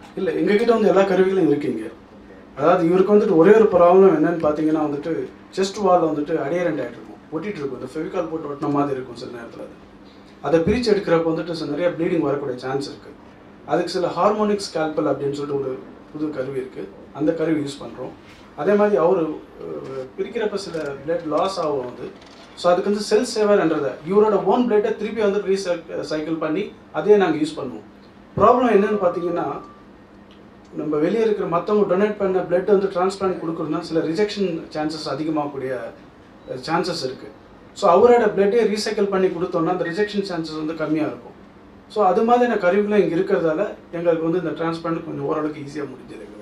இல்லை எங்ககிட்ட வந்து எல்லா கருவிகளும் இருக்குங்க அதாவது இவருக்கு வந்துட்டு ஒரே ஒரு ப்ராப்ளம் என்னன்னு பார்த்தீங்கன்னா வந்துட்டு செஸ்ட் வால் வந்துட்டு அடியரண்ட் ஆகிட்டு இருக்கும் ஒட்டிட்டு இருக்கும் இந்த ஃபெவிகால் போட்டு ஒட்டின மாதிரி இருக்கும் சில நேரத்தில் அது அதை பிரித்து எடுக்கிறப்ப வந்துட்டு சில நிறைய ப்ளீடிங் வரக்கூடிய சான்ஸ் இருக்குது அதுக்கு சில ஹார்மோனிக் ஸ்கேல்பல் அப்படின்னு சொல்லிட்டு ஒரு புது கருவி இருக்குது அந்த கருவி யூஸ் பண்ணுறோம் அதே மாதிரி அவர் பிரிக்கிறப்ப சில பிளட் லாஸ் ஆகும் வந்து ஸோ அதுக்கு வந்து செல் சேவர்ன்றதை இவரோட ஓன் பிளட்டை திருப்பி வந்து ரீசைக்கிள் பண்ணி அதே நாங்கள் யூஸ் பண்ணுவோம் ப்ராப்ளம் என்னன்னு பார்த்தீங்கன்னா நம்ம வெளியே இருக்கிற மற்றவங்க டொனேட் பண்ண பிளட் வந்து டிரான்ஸ்பிளான்ட் கொடுக்குறதுனா சில ரிஜெக்ஷன் சான்சஸ் அதிகமாகக்கூடிய சான்சஸ் இருக்குது ஸோ அவரோட பிளட்டே ரீசைக்கிள் பண்ணி கொடுத்தோம்னா அந்த ரிஜெக்ஷன் சான்சஸ் வந்து கம்மியாக இருக்கும் ஸோ அது மாதிரியான கருவிகளும் இங்கே இருக்கிறதால எங்களுக்கு வந்து இந்த டிரான்ஸ்பிளான்ட் கொஞ்சம் ஓரளவுக்கு ஈஸியாக முடிஞ்சது எங்களுக்கு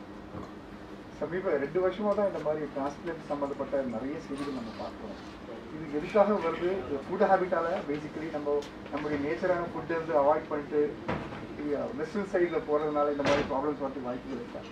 சமீப ரெண்டு வருஷமா தான் இந்த மாதிரி டிரான்ஸ்பிளேட் சம்மந்தப்பட்ட நிறைய செய்திகள் நம்ம பார்க்குறோம் இது எதுக்காக வருது ஃபுட் ஹேபிட்டால பேசிக்கலி நம்ம நம்முடைய நேச்சரான ஃபுட்டை வந்து அவாய்ட் பண்ணிட்டு வெஸ்டர்ன் சைடில் போகிறதுனால இந்த மாதிரி ப்ராப்ளம்ஸ் வரதுக்கு வாய்ப்புகள் இருக்கா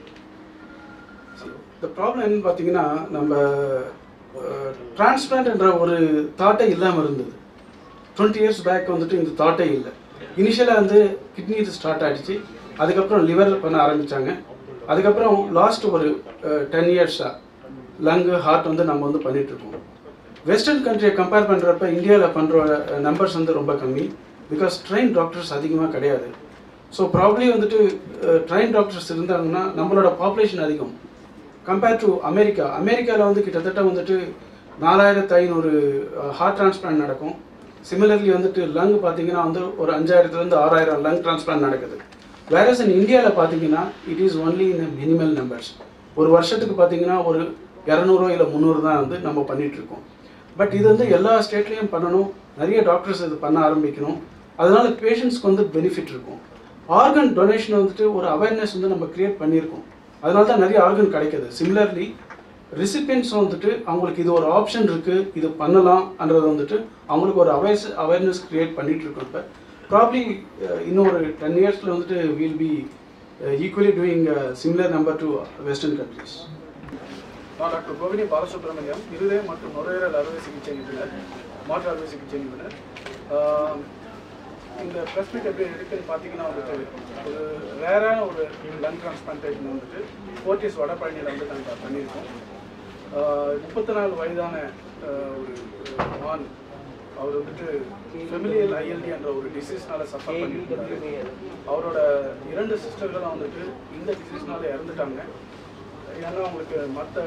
இந்த ப்ராப்ளம் என்னன்னு பார்த்தீங்கன்னா நம்ம டிரான்ஸ்பிளான்ட்ன்ற ஒரு தாட்டே இல்லாமல் இருந்தது டுவெண்ட்டி இயர்ஸ் பேக் வந்துட்டு இந்த தாட்டே இல்லை இனிஷியலாக வந்து கிட்னி இது ஸ்டார்ட் ஆகிடுச்சு அதுக்கப்புறம் லிவர் பண்ண ஆரம்பித்தாங்க அதுக்கப்புறம் லாஸ்ட் ஒரு டென் இயர்ஸாக லங்கு ஹார்ட் வந்து நம்ம வந்து பண்ணிகிட்ருக்கோம் வெஸ்டர்ன் கண்ட்ரியை கம்பேர் பண்ணுறப்ப இந்தியாவில் பண்ணுற நம்பர்ஸ் வந்து ரொம்ப கம்மி பிகாஸ் ட்ரெயின் டாக்டர்ஸ் அதிகமாக கிடையாது ஸோ ப்ராப்ளி வந்துட்டு ட்ரெயின் டாக்டர்ஸ் இருந்தாங்கன்னா நம்மளோட பாப்புலேஷன் அதிகம் கம்பேர் டு அமெரிக்கா அமெரிக்காவில் வந்து கிட்டத்தட்ட வந்துட்டு நாலாயிரத்து ஐநூறு ஹார்ட் டிரான்ஸ்பிளான்ட் நடக்கும் சிமிலர்லி வந்துட்டு லங் பார்த்தீங்கன்னா வந்து ஒரு அஞ்சாயிரத்துலேருந்து ஆறாயிரம் லங் டிரான்ஸ்பிளான்ட் நடக்குது வேறஸ் இன் இந்தியாவில் பார்த்தீங்கன்னா it is only in minimal numbers ஒரு வருஷத்துக்கு பார்த்தீங்கன்னா ஒரு இரநூறுவா இல்லை முந்நூறு தான் வந்து நம்ம பண்ணிட்டு இருக்கோம் பட் இது வந்து எல்லா ஸ்டேட்லேயும் பண்ணணும் நிறைய டாக்டர்ஸ் இது பண்ண ஆரம்பிக்கணும் அதனால பேஷண்ட்ஸ்க்கு வந்து பெனிஃபிட் இருக்கும் ஆர்கன் டொனேஷன் வந்துட்டு ஒரு அவேர்னஸ் வந்து நம்ம கிரியேட் பண்ணியிருக்கோம் அதனால தான் நிறைய ஆர்கன் கிடைக்குது சிமிலர்லி ரிசிபியன்ஸ் வந்துட்டு அவங்களுக்கு இது ஒரு ஆப்ஷன் இருக்குது இது பண்ணலாம்ன்றது வந்துட்டு அவங்களுக்கு ஒரு அவேர்ஸ் அவேர்னஸ் கிரியேட் பண்ணிட்டு இருக்கோம் இப்போ ப்ராப்ளி இன்னும் ஒரு டென் இயர்ஸில் வந்துட்டு will be equally doing similar number to western countries நான் டாக்டர் கோவினி பாலசுப்ரமணியம் இருதய மற்றும் நுரையீரல் அறுவை சிகிச்சை நிபுணர் மாற்று அறுவை சிகிச்சை நிபுணர் ஆஹ் இந்த ப்ரெஸ் மீட் எப்படி இருக்குன்னு பார்த்தீங்கன்னா வந்துட்டு ஒரு ரேரான ஒரு லங் டிரான்ஸ்பிளான்டேஷன் வந்துட்டு போர்ட்டிஸ் வடபழனியில் வந்து நாங்கள் பண்ணியிருக்கோம் முப்பத்தி நாலு வயதான ஆஹ் ஒரு ஆண் அவர் வந்துட்டு ஃபெமிலியல் ஐஎல்டி என்ற ஒரு டிசீஸ்னால சஃபர் பண்ணியிருக்காரு அவரோட இரண்டு சிஸ்டர்களும் வந்துட்டு இந்த டிசீஸ்னால இறந்துட்டாங்க ஏன்னா அவங்களுக்கு மற்ற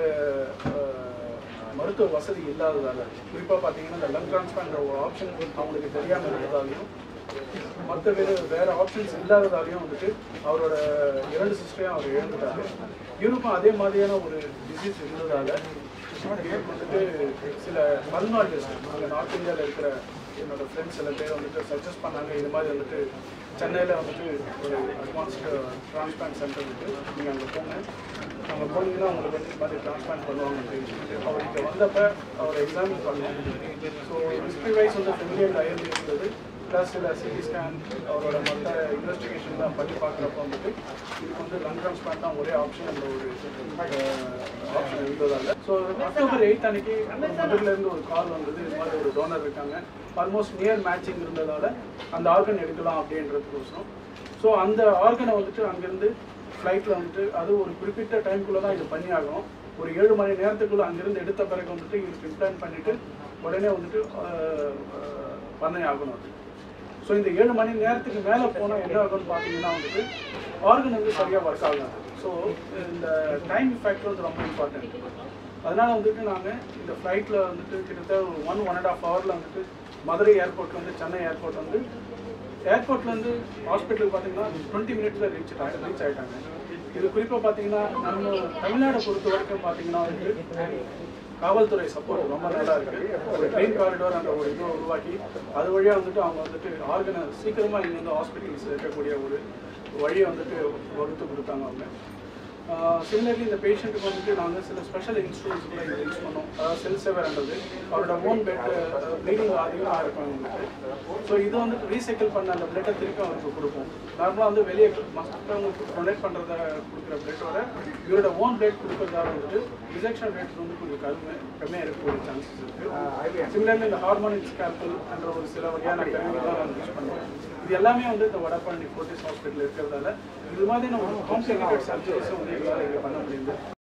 மருத்துவ வசதி இல்லாததால குறிப்பாக பார்த்தீங்கன்னா இந்த லங் டிரான்ஸ்பிளான்ட் ஒரு ஆப்ஷன் அவங்களுக்கு தெரியாமல் இருந்ததாலையும் மற்ற வேறு வேற ஆப்ஷன்ஸ் இல்லாததாலையும் வந்துட்டு அவரோட இரண்டு சிஸ்டரையும் அவர் இழந்துட்டாரு இவருக்கும் அதே மாதிரியான ஒரு டிசீஸ் இருந்ததால இவருக்கு வந்துட்டு சில பல்மாலஜிஸ்ட் அங்கே நார்த் இந்தியாவில் இருக்கிற என்னோட ஃப்ரெண்ட்ஸ் சில பேர் வந்துட்டு சஜஸ்ட் பண்ணாங்க இது மாதிரி வந்துட்டு சென்னையில் வந்துட்டு ஒரு அட்வான்ஸ்டு டிரான்ஸ்பிளான்ட் சென்டர் இருக்குது நீங்கள் அங்கே போங்க அங்கே போனீங்கன்னா உங்களுக்கு வந்து இது மாதிரி டிரான்ஸ்பிளான்ட் பண்ணுவாங்க அப்படின்னு சொல்லிட்டு அவர் இங்கே வந்தப்ப அவர் எக்ஸாமின் பண்ணோம் ஸோ ஹிஸ்ட்ரி வைஸ் வந்து ஃபெமிலியர் ஐஎல்டி இருந்தது ப்ளஸ் சில சிடி ஸ்கேன் அவரோட மற்ற இன்வெஸ்டிகேஷன்லாம் பண்ணி பார்க்குறப்ப வந்துட்டு இதுக்கு வந்து லங் டிரான்ஸ்பிளான்ட் தான் ஒரே ஆப்ஷன் அந்த ஒரு ஆப்ஷன் இருந்ததால ஸோ அக்டோபர் எயிட் அன்னைக்கு மதுரில் இருந்து ஒரு கால் வந்தது இது மாதிரி ஒரு டோனர் இருக்காங்க ஆல்மோஸ்ட் நியர் மேட்சிங் இருந்ததால அந்த ஆர்கன் எடுக்கலாம் அப்படின்றதுக்கோசரம் ஸோ அந்த ஆர்கனை வந்துட்டு அங்கேருந்து ஃப்ளைட்டில் வந்துட்டு அது ஒரு குறிப்பிட்ட டைம்குள்ளே தான் இது பண்ணி ஆகணும் ஒரு ஏழு மணி நேரத்துக்குள்ளே அங்கேருந்து எடுத்த பிறகு வந்துட்டு இதுக்கு இம்ப்ளான் பண்ணிவிட்டு உடனே வந்துட்டு ஆஹ், ஆஹ், பண்ணை ஆகணும் அது ஸோ இந்த ஏழு மணி நேரத்துக்கு மேலே போனால் என்ன ஆகும்னு பார்த்தீங்கன்னா வந்துட்டு ஆர்கன் வந்து சரியாக ஒர்க் ஆகாது ஸோ இந்த டைம் ஃபேக்டர் வந்து ரொம்ப இம்பார்ட்டன்ட் அதனால வந்துட்டு நாங்கள் இந்த ஃப்ளைட்டில் வந்துட்டு கிட்டத்தட்ட ஒரு ஒன் ஒன் அண்ட் ஆஃப் ஹவரில் வந்துட்டு மதுரை ஏர்போர்ட்ல வந்து சென்னை ஏர்போர்ட் வந்து ஏர்போர்ட்லேருந்து ஹாஸ்பிட்டலுக்கு பார்த்தீங்கன்னா டுவெண்ட்டி மினிட்ஸில் ரீச் ரீச் ஆகிட்டாங்க இது குறிப்பாக பார்த்தீங்கன்னா நம்ம தமிழ்நாடை பொறுத்த வரைக்கும் பார்த்தீங்கன்னா வந்துட்டு காவல்துறை சப்போர்ட் ரொம்ப நல்லா இருக்கு ஒரு ட்ரெயின் காரிடோர் அந்த ஒரு இதை உருவாக்கி அது வழியாக வந்துட்டு அவங்க வந்துட்டு ஆர்கனை சீக்கிரமாக இங்கே வந்து ஹாஸ்பிட்டல்ஸ் இருக்கக்கூடிய ஒரு வழியை வந்துட்டு வகுத்து கொடுத்தாங்க அவங்க சிமிலர்லி இந்த பேஷண்ட்டுக்கு வந்துட்டு நாங்கள் சில ஸ்பெஷல் இன்ஸ்ட்ருமெண்ட்ஸ் கூட இங்கே யூஸ் பண்ணோம் அதாவது செல் சேவர்ன்றது அவரோட ஓன் பெட் ப்ளீடிங் அதிகமாக இருக்கும் அவங்களுக்கு ஸோ இது வந்துட்டு ரீசைக்கிள் பண்ண அந்த பிளட்டை திருப்பி அவருக்கு கொடுப்போம் நார்மலாக வந்து வெளியே மற்றவங்களுக்கு டொனேட் பண்ணுறத கொடுக்குற பிளட்டோட இவரோட ஓன் பிளட் கொடுக்கறதால வந்துட்டு ரிஜெக்ஷன் ரேட் வந்து கொஞ்சம் கம்மி கம்மியாக இருக்கக்கூடிய சான்சஸ் இருக்குது சிமிலர்லி இந்த ஹார்மோனிக் ஸ்கேல்பல் என்ற ஒரு சில வகையான கருவிகள்லாம் நாங்கள் யூஸ் பண்ணுவோம் இது இது எல்லாமே வந்து இந்த வடபழனி ஃபோர்டிஸ் ஹாஸ்பிட்டல் இருக்கிறதால இது மாதிரி நம்ம காம்ப்ளிகேட்டட் சர்ஜரிஸும் வந்து எங்களால் இங்கே பண்ண முடியுது